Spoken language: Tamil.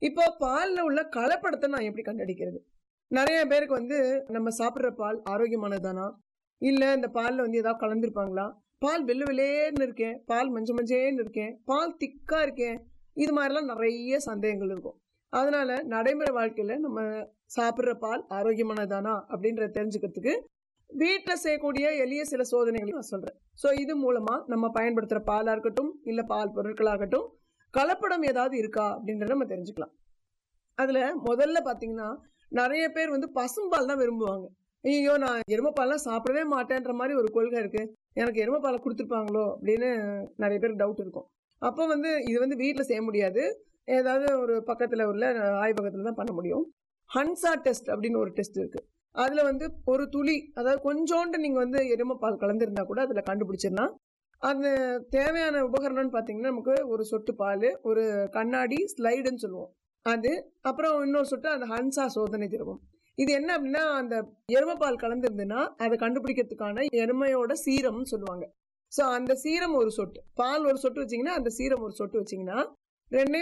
இப்போ பால்ல உள்ள கலப்படத்தை நான் எப்படி கண்டடிக்கிறது நிறைய பேருக்கு வந்து நம்ம சாப்பிட்ற பால் ஆரோக்கியமானதானா இல்ல இந்த பால்ல வந்து ஏதாவது கலந்துருப்பாங்களா பால் வெள்ளை வெள்ளேன்னு இருக்கேன் பால் மஞ்ச மஞ்சேன்னு இருக்கேன் பால் திக்கா இருக்கேன் இது மாதிரிலாம் நிறைய சந்தேகங்கள் இருக்கும் அதனால நடைமுறை வாழ்க்கையில நம்ம சாப்பிட்ற பால் ஆரோக்கியமானதானா அப்படின்றத தெரிஞ்சுக்கிறதுக்கு வீட்டில் செய்யக்கூடிய எளிய சில சோதனைகளையும் நான் சொல்றேன் ஸோ இது மூலமா நம்ம பயன்படுத்துற பாலா இருக்கட்டும் இல்ல பால் பொருட்களாகட்டும் கலப்படம் ஏதாவது இருக்கா அப்படின்றத நம்ம தெரிஞ்சுக்கலாம் அதுல முதல்ல பாத்தீங்கன்னா நிறைய பேர் வந்து பசும்பால் தான் விரும்புவாங்க ஐயோ நான் எருமைப்பால்லாம் சாப்பிடவே மாட்டேன்ற மாதிரி ஒரு கொள்கை இருக்கு எனக்கு எருமைப்பாலை கொடுத்துருப்பாங்களோ அப்படின்னு நிறைய பேருக்கு டவுட் இருக்கும் அப்போ வந்து இது வந்து வீட்டில் செய்ய முடியாது ஏதாவது ஒரு பக்கத்தில் உள்ள ஆய்வகத்தில் தான் பண்ண முடியும் ஹன்சா டெஸ்ட் அப்படின்னு ஒரு டெஸ்ட் இருக்கு அதில் வந்து ஒரு துளி அதாவது கொஞ்சோண்டு நீங்கள் வந்து எருமைப்பால் கலந்துருந்தா கூட அதில் கண்டுபிடிச்சிடலாம் அந்த தேவையான உபகரணம்னு பார்த்தீங்கன்னா நமக்கு ஒரு சொட்டு பால் ஒரு கண்ணாடி ஸ்லைடுன்னு சொல்லுவோம் அது அப்புறம் இன்னொரு சொட்டு அந்த ஹன்சா சோதனை திரவம் இது என்ன அப்படின்னா அந்த எருமைப்பால் கலந்துருந்துன்னா அதை கண்டுபிடிக்கிறதுக்கான எருமையோட சீரம்னு சொல்லுவாங்க ஸோ அந்த சீரம் ஒரு சொட்டு பால் ஒரு சொட்டு வச்சிங்கன்னா அந்த சீரம் ஒரு சொட்டு வச்சிங்கன்னா ரெண்டையும்